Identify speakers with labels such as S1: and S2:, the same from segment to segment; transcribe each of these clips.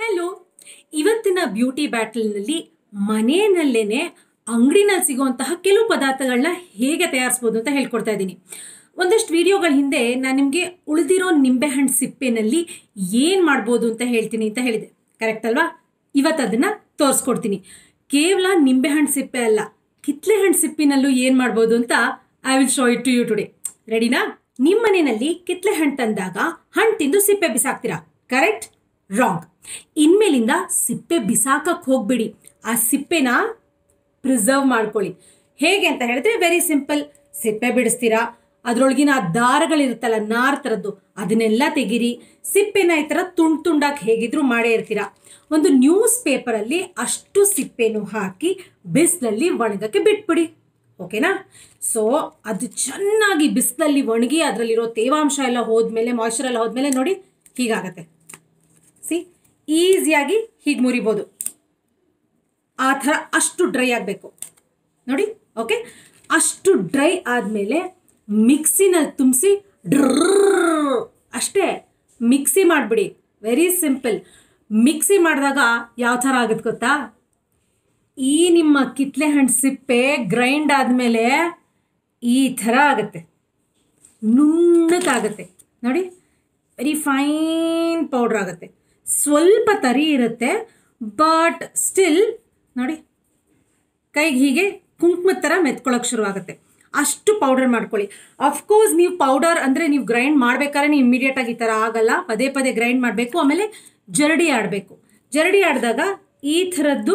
S1: hello ಇವತ್ತಿನ beauty ಬ್ಯಾಟಲ್ನಲ್ಲಿ ಮನೆಯಲ್ಲೇನೆ ಅಂಗಡಿನಲ್ಲಿ ಸಿಗುವಂತಹ ಕೆಲವು ಪದಾರ್ಥಗಳನ್ನ ಹೇಗೆ ತಯಾರಿಸ್ಬೋದು ಅಂತ ಹೇಳ್ಕೊಡ್ತಾ ಇದ್ದೀನಿ ಒಂದಷ್ಟು ವಿಡಿಯೋಗಳ ಹಿಂದೆ ನಾನು ನಿಮಗೆ ಉಳಿದಿರೋ ನಿಂಬೆಹಣ್ಣು ಸಿಪ್ಪೆನಲ್ಲಿ ಏನು ಮಾಡ್ಬೋದು ಅಂತ ಹೇಳ್ತೀನಿ ಅಂತ ಹೇಳಿದೆ ಕರೆಕ್ಟ್ ಅಲ್ವಾ ಇವತ್ತು ಅದನ್ನ ತೋರಿಸ್ಕೊಡ್ತೀನಿ ಕೇವಲ ನಿಂಬೆಹಣ್ಣು ಸಿಪ್ಪೆ ಅಲ್ಲ ಕಿತ್ಲೆ ಹಣ್ಣು ಸಿಪ್ಪಿನಲ್ಲೂ ಏನು ಮಾಡ್ಬೋದು ಅಂತ I will show it to you today ರೆಡಿನಾ ನಿಮ್ಮ ಮನೆಯಲ್ಲಿ ಕಿತ್ಲೆ ಹಣ್ಣು ತಂದಾಗ ಹಣ್ಣು ತಿಂದು ಸಿಪ್ಪೆ ಬಿಸಾಕ್ತೀರಾ ಕರೆಕ್ಟ್ ರಾಂಗ್ ಇನ್ಮೇಲಿಂದ ಸಿಪ್ಪೆ ಬಿಸಾಕಕ್ಕೆ ಹೋಗ್ಬಿಡಿ ಆ ಸಿಪ್ಪೆನ ಪ್ರಿಸರ್ವ್ ಮಾಡ್ಕೊಳ್ಳಿ ಹೇಗೆ ಅಂತ ಹೇಳಿದ್ರೆ ವೆರಿ ಸಿಂಪಲ್ ಸಿಪ್ಪೆ ಬಿಡಿಸ್ತೀರಾ ಅದ್ರೊಳಗಿನ ಆ ದಾರಗಳಿರುತ್ತಲ್ಲ ನಾರ್ ಥರದ್ದು ಅದನ್ನೆಲ್ಲ ತೆಗೀರಿ ಸಿಪ್ಪೆನ ಈ ಥರ ತುಂಡು ತುಂಡಾಗಿ ಹೇಗಿದ್ರು ಮಾಡೇ ಇರ್ತೀರಾ ಒಂದು ನ್ಯೂಸ್ ಪೇಪರಲ್ಲಿ ಅಷ್ಟು ಸಿಪ್ಪೆನೂ ಹಾಕಿ ಬಿಸಿಲಲ್ಲಿ ಒಣಗಕ್ಕೆ ಬಿಟ್ಬಿಡಿ ಓಕೆನಾ ಸೊ ಅದು ಚೆನ್ನಾಗಿ ಬಿಸಿಲಲ್ಲಿ ಒಣಗಿ ಅದರಲ್ಲಿರೋ ತೇವಾಂಶ ಎಲ್ಲ ಹೋದ್ಮೇಲೆ ಮಾಯ್ಚರ್ ಎಲ್ಲ ಹೋದ್ಮೇಲೆ ನೋಡಿ ಹೀಗಾಗತ್ತೆ ಸಿ ಈಸಿಯಾಗಿ ಹೀಗೆ ಮುರಿಬೋದು ಆ ಥರ ಅಷ್ಟು ಡ್ರೈ ಆಗಬೇಕು ನೋಡಿ ಓಕೆ ಅಷ್ಟು ಡ್ರೈ ಆದಮೇಲೆ ಮಿಕ್ಸಿನಲ್ಲಿ ತುಂಬಿಸಿ ಡ್ರರ್ ಅಷ್ಟೇ ಮಿಕ್ಸಿ ಮಾಡಿಬಿಡಿ ವೆರಿ ಸಿಂಪಲ್ ಮಿಕ್ಸಿ ಮಾಡಿದಾಗ ಯಾವ ಥರ ಆಗುತ್ತೆ ಗೊತ್ತಾ ಈ ನಿಮ್ಮ ಕಿತ್ಲೆ ಹಣ್ಣು ಸಿಪ್ಪೆ ಗ್ರೈಂಡ್ ಆದಮೇಲೆ ಈ ಥರ ಆಗುತ್ತೆ ನುಣ್ಣಕ್ಕಾಗತ್ತೆ ನೋಡಿ ವೆರಿ ಫೈನ್ ಪೌಡ್ರ್ ಆಗುತ್ತೆ ಸ್ವಲ್ಪ ತರಿ ಇರುತ್ತೆ ಬಟ್ ಸ್ಟಿಲ್ ನೋಡಿ ಕೈಗೆ ಹೀಗೆ ಕುಂಕುಮದ ಥರ ಮೆತ್ಕೊಳ್ಳೋಕೆ ಶುರು ಆಗುತ್ತೆ ಅಷ್ಟು ಪೌಡರ್ ಮಾಡ್ಕೊಳ್ಳಿ ಅಫ್ಕೋರ್ಸ್ ನೀವು ಪೌಡರ್ ಅಂದರೆ ನೀವು ಗ್ರೈಂಡ್ ಮಾಡ್ಬೇಕಾದ್ರೆ ನೀವು ಇಮಿಡಿಯೇಟ್ ಆಗಿ ಈ ಥರ ಆಗಲ್ಲ ಪದೇ ಪದೇ ಗ್ರೈಂಡ್ ಮಾಡಬೇಕು ಆಮೇಲೆ ಜರಡಿ ಆಡಬೇಕು ಜರಡಿ ಆಡಿದಾಗ ಈ ಥರದ್ದು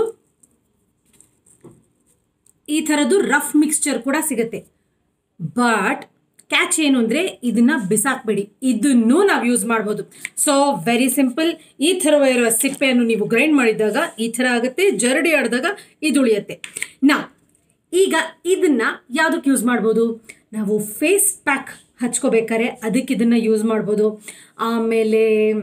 S1: ಈ ಥರದ್ದು ರಫ್ ಮಿಕ್ಸ್ಚರ್ ಕೂಡ ಸಿಗುತ್ತೆ ಬಟ್ ಕ್ಯಾಚ್ ಏನು ಅಂದರೆ ಇದನ್ನ ಬಿಸಾಕ್ಬೇಡಿ ಇದನ್ನು ನಾವು ಯೂಸ್ ಮಾಡ್ಬೋದು ಸೊ ವೆರಿ ಸಿಂಪಲ್ ಈ ಥರ ಇರುವ ಸಿಪ್ಪೆಯನ್ನು ನೀವು ಗ್ರೈಂಡ್ ಮಾಡಿದಾಗ ಈ ಥರ ಆಗುತ್ತೆ ಜರಡಿ ಆಡಿದಾಗ ಇದು ಉಳಿಯುತ್ತೆ ನಾ ಈಗ ಇದನ್ನ ಯಾವುದಕ್ಕೆ ಯೂಸ್ ಮಾಡ್ಬೋದು ನಾವು ಫೇಸ್ ಪ್ಯಾಕ್ ಹಚ್ಕೋಬೇಕಾದ್ರೆ ಅದಕ್ಕೆ ಇದನ್ನ ಯೂಸ್ ಮಾಡ್ಬೋದು ಆಮೇಲೆ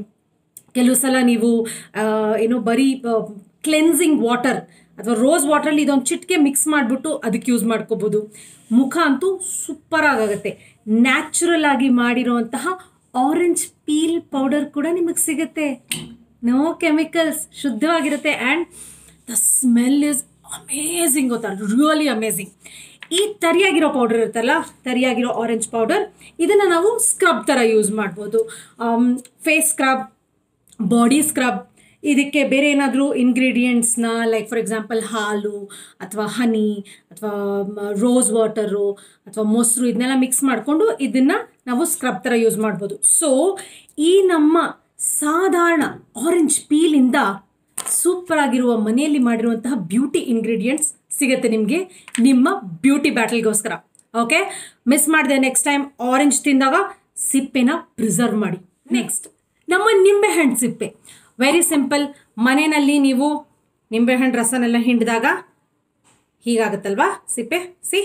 S1: ಕೆಲವು ಸಲ ನೀವು ಆ, ಏನು ಬರೀ ಕ್ಲೆನ್ಸಿಂಗ್ ವಾಟರ್ ಅಥವಾ ರೋಸ್ ವಾಟ್ರಲ್ಲಿ ಇದೊಂದು ಚಿಟಿಕೆ ಮಿಕ್ಸ್ ಮಾಡಿಬಿಟ್ಟು ಅದಕ್ಕೆ ಯೂಸ್ ಮಾಡ್ಕೋಬೋದು ಮುಖ ಅಂತೂ ಸೂಪರ್ ಆಗುತ್ತೆ ನ್ಯಾಚುರಲ್ ಆಗಿ ಮಾಡಿರೋಂತಹ ಆರೆಂಜ್ ಪೀಲ್ ಪೌಡರ್ ಕೂಡ ನಿಮಗೆ ಸಿಗುತ್ತೆ ನೋ ಕೆಮಿಕಲ್ಸ್ ಶುದ್ಧವಾಗಿರುತ್ತೆ and the smell is amazing ಗೊತ್ತಾ ರಿಯಲಿ ಅಮೇಝಿಂಗ್ ಈ ತರಿಯಾಗಿರೋ ಪೌಡರ್ ಇರುತ್ತಲ್ಲ ತರಿಯಾಗಿರೋ ಆರೆಂಜ್ ಪೌಡರ್ ಇದನ್ನು ನಾವು ಸ್ಕ್ರಬ್ ಥರ ಯೂಸ್ ಮಾಡ್ಬೋದು ಫೇಸ್ ಸ್ಕ್ರಬ್ ಬಾಡಿ ಸ್ಕ್ರಬ್ ಇದಕ್ಕೆ ಬೇರೆ ಏನಾದರೂ ಇಂಗ್ರೀಡಿಯೆಂಟ್ಸ್ನ ಲೈಕ್ ಫಾರ್ ಎಕ್ಸಾಂಪಲ್ ಹಾಲು ಅಥವಾ ಹನಿ ಅಥವಾ ರೋಸ್ ವಾಟರು ಅಥವಾ ಮೊಸರು ಇದನ್ನೆಲ್ಲ ಮಿಕ್ಸ್ ಮಾಡಿಕೊಂಡು ಇದನ್ನು ನಾವು ಸ್ಕ್ರಬ್ ಥರ ಯೂಸ್ ಮಾಡ್ಬೋದು ಸೊ ಈ ನಮ್ಮ ಸಾಧಾರಣ ಆರೆಂಜ್ ಪೀಲಿಂದ ಸೂಪರ್ ಆಗಿರುವ ಮನೆಯಲ್ಲಿ ಮಾಡಿರುವಂತಹ ಬ್ಯೂಟಿ ಇಂಗ್ರೀಡಿಯೆಂಟ್ಸ್ ಸಿಗುತ್ತೆ ನಿಮಗೆ ನಿಮ್ಮ ಬ್ಯೂಟಿ ಬ್ಯಾಟಲ್ಗೋಸ್ಕರ ಓಕೆ ಮಿಸ್ ಮಾಡಿದೆ ನೆಕ್ಸ್ಟ್ ಟೈಮ್ ಆರೆಂಜ್ ತಿಂದಾಗ ಸಿಪ್ಪೆನ ಪ್ರಿಸರ್ವ್ ಮಾಡಿ ನೆಕ್ಸ್ಟ್ ನಮ್ಮ ನಿಂಬೆಹಣ್ಣು ಸಿಪ್ಪೆ ವೆರಿ ಸಿಂಪಲ್ ಮನೆಯಲ್ಲಿ ನೀವು ನಿಂಬೆಹಣ್ಣು ರಸನೆಲ್ಲ ಹಿಂಡಿದಾಗ ಹೀಗಾಗುತ್ತಲ್ವಾ ಸಿಪ್ಪೆ ಸಿ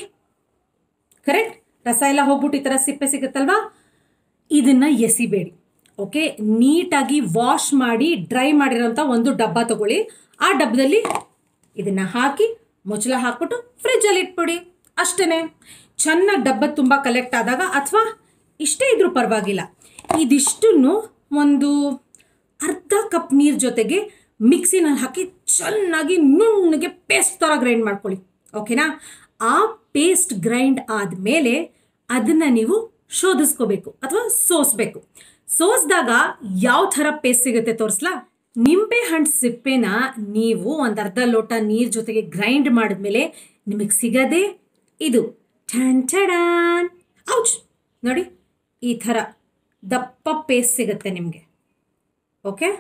S1: ಕರೆಕ್ಟ್ ರಸ ಎಲ್ಲ ಹೋಗ್ಬಿಟ್ಟು ಈ ಥರ ಸಿಪ್ಪೆ ಸಿಗುತ್ತಲ್ವಾ ಇದನ್ನ ಎಸಿಬೇಡಿ ಓಕೆ ನೀಟಾಗಿ ವಾಶ್ ಮಾಡಿ ಡ್ರೈ ಮಾಡಿರೋಂಥ ಒಂದು ಡಬ್ಬ ತಗೊಳ್ಳಿ ಆ ಡಬ್ಬದಲ್ಲಿ ಇದನ್ನ ಹಾಕಿ ಮುಚ್ಚಳ ಹಾಕ್ಬಿಟ್ಟು ಫ್ರಿಜ್ಜಲ್ಲಿ ಇಟ್ಬಿಡಿ ಅಷ್ಟೇ ಚೆನ್ನಾಗಿ ಡಬ್ಬ ತುಂಬ ಕಲೆಕ್ಟ್ ಆದಾಗ ಅಥವಾ ಇಷ್ಟೇ ಇದ್ರೂ ಪರವಾಗಿಲ್ಲ ಇದಿಷ್ಟನ್ನು ಒಂದು ಅರ್ಧ ಕಪ್ ನೀರು ಜೊತೆಗೆ ಮಿಕ್ಸಿನಲ್ಲಿ ಹಾಕಿ ಚೆನ್ನಾಗಿ ನುಣ್ಣಗೆ ಪೇಸ್ಟ್ ಥರ ಗ್ರೈಂಡ್ ಮಾಡ್ಕೊಳ್ಳಿ ಓಕೆನಾ ಆ ಪೇಸ್ಟ್ ಗ್ರೈಂಡ್ ಆದಮೇಲೆ ಅದನ್ನು ನೀವು ಶೋಧಿಸ್ಕೋಬೇಕು ಅಥವಾ ಸೋಸ್ಬೇಕು ಸೋಸ್ದಾಗ ಯಾವ ಥರ ಪೇಸ್ಟ್ ಸಿಗುತ್ತೆ ತೋರಿಸ್ಲಾ ನಿಂಬೆ ಹಣ್ಣು ಸಿಪ್ಪೆನ ನೀವು ಒಂದು ಅರ್ಧ ಲೋಟ ನೀರು ಜೊತೆಗೆ ಗ್ರೈಂಡ್ ಮಾಡಿದ್ಮೇಲೆ ನಿಮಗೆ ಸಿಗದೆ ಇದು ಠನ್ ಠಡಾನ್ ಔಚ್ ನೋಡಿ ಈ ಥರ ದಪ್ಪ ಪೇಸ್ಟ್ ಸಿಗುತ್ತೆ ನಿಮಗೆ ಓಕೆ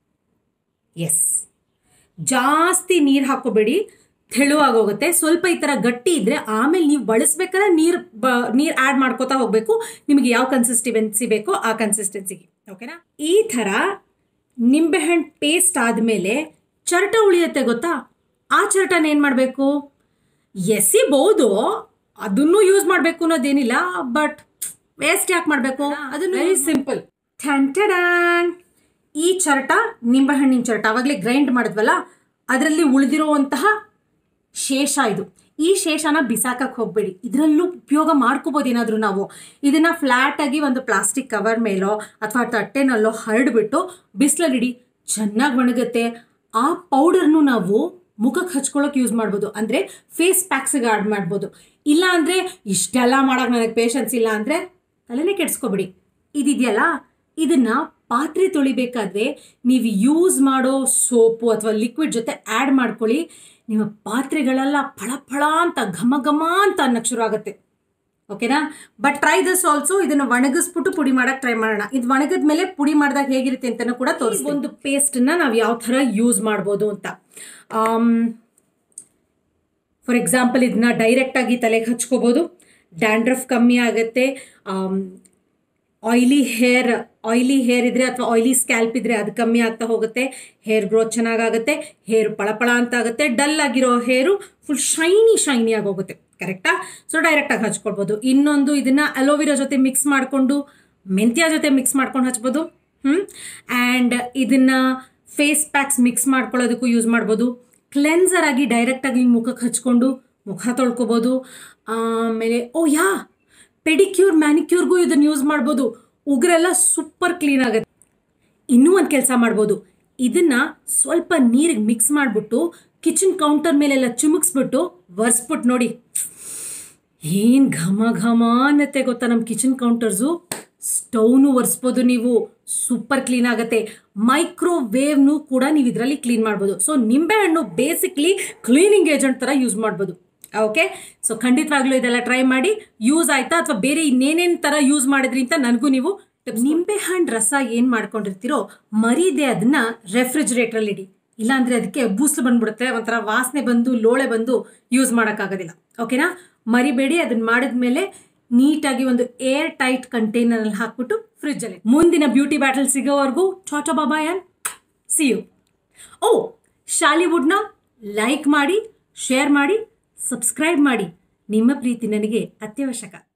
S1: ಎಸ್ ಜಾಸ್ತಿ ನೀರು ಹಾಕೋಬೇಡಿ ತೆಳುವಾಗೋಗುತ್ತೆ ಸ್ವಲ್ಪ ಈ ಥರ ಗಟ್ಟಿ ಇದ್ದರೆ ಆಮೇಲೆ ನೀವು ಬಳಸ್ಬೇಕಾದ್ರೆ ನೀರು ಬ ನೀರು ಆ್ಯಡ್ ಮಾಡ್ಕೋತಾ ಹೋಗಬೇಕು ನಿಮಗೆ ಯಾವ ಕನ್ಸಿಸ್ಟೆನ್ಸಿ ಬೇಕೋ ಆ ಕನ್ಸಿಸ್ಟೆನ್ಸಿಗೆ ಓಕೆನಾ ಈ ಥರ ನಿಂಬೆಹಣ್ಣು ಪೇಸ್ಟ್ ಆದಮೇಲೆ ಚರಟ ಉಳಿಯುತ್ತೆ ಗೊತ್ತಾ ಆ ಚರಟನ ಏನು ಮಾಡಬೇಕು ಎಸಿಬಹುದು ಅದನ್ನು ಯೂಸ್ ಮಾಡಬೇಕು ಅನ್ನೋದೇನಿಲ್ಲ ಬಟ್ ವೇಸ್ಟ್ ಯಾಕೆ ಮಾಡಬೇಕು ಅದನ್ನು ವೆರಿ ಸಿಂಪಲ್ ಥ್ಯಾಂಟಡಾನ್ ಈ ಚರಟ ನಿಂಬೆಹಣ್ಣಿನ ಚರಟ ಆವಾಗಲೇ ಗ್ರೈಂಡ್ ಮಾಡಿದ್ವಲ್ಲ ಅದರಲ್ಲಿ ಉಳಿದಿರುವಂತಹ ಶೇಷ ಇದು ಈ ಶೇಷನ ಬಿಸಾಕಕ್ಕೆ ಹೋಗಬೇಡಿ ಇದರಲ್ಲೂ ಉಪಯೋಗ ಮಾಡ್ಕೋಬೋದು ಏನಾದರೂ ನಾವು ಇದನ್ನು ಫ್ಲ್ಯಾಟಾಗಿ ಒಂದು ಪ್ಲಾಸ್ಟಿಕ್ ಕವರ್ ಮೇಲೋ ಅಥವಾ ತಟ್ಟೆನಲ್ಲೋ ಹರಡ್ಬಿಟ್ಟು ಬಿಸಿಲಲ್ಲಿಡಿ ಚೆನ್ನಾಗಿ ಒಣಗುತ್ತೆ ಆ ಪೌಡರ್ನು ನಾವು ಮುಖಕ್ಕೆ ಹಚ್ಕೊಳ್ಳೋಕೆ ಯೂಸ್ ಮಾಡ್ಬೋದು ಅಂದರೆ ಫೇಸ್ ಪ್ಯಾಕ್ಸಿಗೆ ಆಡ್ ಮಾಡ್ಬೋದು ಇಲ್ಲ ಅಂದರೆ ಇಷ್ಟೆಲ್ಲ ಮಾಡೋಕೆ ನನಗೆ ಪೇಷನ್ಸ್ ಇಲ್ಲ ಅಂದರೆ ತಲೆನೇ ಕೆಡಿಸ್ಕೊಬಿಡಿ ಇದಿದೆಯಲ್ಲ ಇದನ್ನ ಪಾತ್ರೆ ತೊಳಿಬೇಕಾದ್ರೆ ನೀವು ಯೂಸ್ ಮಾಡೋ ಸೋಪು ಅಥವಾ ಲಿಕ್ವಿಡ್ ಜೊತೆ ಆ್ಯಡ್ ಮಾಡ್ಕೊಳ್ಳಿ ನಿಮ್ಮ ಪಾತ್ರೆಗಳೆಲ್ಲ ಫಳ ಫಳ ಅಂತ ಘಮ ಘಮ ಅಂತ ಅನ್ನಕ್ಕೆ ಶುರು ಆಗುತ್ತೆ ಓಕೆನಾ ಬಟ್ ಟ್ರೈ ದಿಸ್ ಆಲ್ಸೋ ಇದನ್ನು ಒಣಗಿಸ್ಬಿಟ್ಟು ಪುಡಿ ಮಾಡಕ್ಕೆ ಟ್ರೈ ಮಾಡೋಣ ಇದು ಒಣಗಿದ ಮೇಲೆ ಪುಡಿ ಮಾಡಿದಾಗ ಹೇಗಿರುತ್ತೆ ಅಂತಲೂ ಕೂಡ ತೋರಿಸಿ ಒಂದು ಪೇಸ್ಟನ್ನ ನಾವು ಯಾವ ಥರ ಯೂಸ್ ಮಾಡ್ಬೋದು ಅಂತ ಫಾರ್ ಎಕ್ಸಾಂಪಲ್ ಇದನ್ನ ಡೈರೆಕ್ಟಾಗಿ ತಲೆಗೆ ಹಚ್ಕೋಬೋದು ಡ್ಯಾಂಡ್ರಫ್ ಕಮ್ಮಿ ಆಗುತ್ತೆ ಆಯ್ಲಿ ಹೇರ್ ಆಯ್ಲಿ ಹೇರ್ ಇದ್ರೆ ಅಥವಾ ಆಯ್ಲಿ ಸ್ಕ್ಯಾಲ್ಪ್ ಇದ್ರೆ ಅದು ಕಮ್ಮಿ ಆಗ್ತಾ ಹೋಗುತ್ತೆ ಹೇರ್ ಗ್ರೋತ್ ಚೆನ್ನಾಗಾಗುತ್ತೆ ಹೇರ್ ಪಳಪಳ ಅಂತ ಆಗುತ್ತೆ ಡಲ್ ಆಗಿರೋ ಹೇರು ಫುಲ್ ಶೈನಿ ಶೈನಿ ಆಗಿ ಹೋಗುತ್ತೆ ಕರೆಕ್ಟಾ ಸೊ ಡೈರೆಕ್ಟಾಗಿ ಹಚ್ಕೊಳ್ಬೋದು ಇನ್ನೊಂದು ಇದನ್ನ ಅಲೋವಿರಾ ಜೊತೆ ಮಿಕ್ಸ್ ಮಾಡಿಕೊಂಡು ಮೆಂತ್ಯ ಜೊತೆ ಮಿಕ್ಸ್ ಮಾಡ್ಕೊಂಡು ಹಚ್ಬೋದು ಹ್ಞೂ ಆ್ಯಂಡ್ ಇದನ್ನ ಫೇಸ್ ಪ್ಯಾಕ್ಸ್ ಮಿಕ್ಸ್ ಮಾಡ್ಕೊಳ್ಳೋದಕ್ಕೂ ಯೂಸ್ ಮಾಡ್ಬೋದು ಕ್ಲೆನ್ಸರ್ ಆಗಿ ಡೈರೆಕ್ಟಾಗಿ ಮುಖಕ್ಕೆ ಹಚ್ಕೊಂಡು ಮುಖ ತೊಳ್ಕೊಬೋದು ಆಮೇಲೆ ಓ ಯಾ ಪೆಡಿಕ್ಯೂರ್ ಮ್ಯಾನಿಕ್ಯೂರ್ಗೂ ಇದನ್ನು ಯೂಸ್ ಮಾಡ್ಬೋದು ಉಗುರೆಲ್ಲ ಸೂಪರ್ ಕ್ಲೀನ್ ಆಗುತ್ತೆ ಇನ್ನೂ ಒಂದು ಕೆಲಸ ಮಾಡ್ಬೋದು ಇದನ್ನ ಸ್ವಲ್ಪ ನೀರಿಗೆ ಮಿಕ್ಸ್ ಮಾಡಿಬಿಟ್ಟು ಕಿಚನ್ ಕೌಂಟರ್ ಮೇಲೆಲ್ಲ ಚಿಮುಕ್ಸ್ಬಿಟ್ಟು ಒರೆಸ್ಬಿಟ್ಟು ನೋಡಿ ಏನು ಘಮ ಘಮ ಅನ್ನತ್ತೆ ಗೊತ್ತಾ ನಮ್ಮ ಕಿಚನ್ ಕೌಂಟರ್ಸು ಸ್ಟವ್ನು ಒರೆಸ್ಬೋದು ನೀವು ಸೂಪರ್ ಕ್ಲೀನ್ ಆಗುತ್ತೆ ಮೈಕ್ರೋವೇವ್ನು ಕೂಡ ನೀವು ಇದರಲ್ಲಿ ಕ್ಲೀನ್ ಮಾಡ್ಬೋದು ಸೊ ನಿಂಬೆಹಣ್ಣು ಬೇಸಿಕ್ಲಿ ಕ್ಲೀನಿಂಗ್ ಏಜೆಂಟ್ ಥರ ಯೂಸ್ ಮಾಡ್ಬೋದು ಓಕೆ ಸೊ ಖಂಡಿತವಾಗ್ಲೂ ಇದೆಲ್ಲ ಟ್ರೈ ಮಾಡಿ ಯೂಸ್ ಆಯ್ತಾ ಅಥವಾ ಬೇರೆ ಇನ್ನೇನೇನು ಥರ ಯೂಸ್ ಮಾಡಿದ್ರಿ ಅಂತ ನನಗೂ ನೀವು ನಿಂಬೆಹಣ್ಣು ರಸ ಏನು ಮಾಡ್ಕೊಂಡಿರ್ತೀರೋ ಮರೀದೆ ಅದನ್ನ ರೆಫ್ರಿಜರೇಟ್ರಲ್ಲಿ ಇಡಿ ಇಲ್ಲಾಂದ್ರೆ ಅದಕ್ಕೆ ಬೂಸ್ಲು ಬಂದ್ಬಿಡುತ್ತೆ ಒಂಥರ ವಾಸನೆ ಬಂದು ಲೋಳೆ ಬಂದು ಯೂಸ್ ಮಾಡೋಕ್ಕಾಗೋದಿಲ್ಲ ಓಕೆನಾ ಮರಿಬೇಡಿ ಅದನ್ನ ಮಾಡಿದ್ಮೇಲೆ ನೀಟಾಗಿ ಒಂದು ಏರ್ ಟೈಟ್ ಕಂಟೈನರಲ್ಲಿ ಹಾಕ್ಬಿಟ್ಟು ಫ್ರಿಜ್ಜಲ್ಲಿ ಮುಂದಿನ ಬ್ಯೂಟಿ ಬ್ಯಾಟಲ್ ಸಿಗೋವರೆಗೂ tata bye bye and see you ಓ ಶಾಲಿವುಡ್ನ ಲೈಕ್ ಮಾಡಿ ಶೇರ್ ಮಾಡಿ ಸಬ್ಸ್ಕ್ರೈಬ್ ಮಾಡಿ ನಿಮ್ಮ ಪ್ರೀತಿ ನನಗೆ ಅತ್ಯವಶ್ಯಕ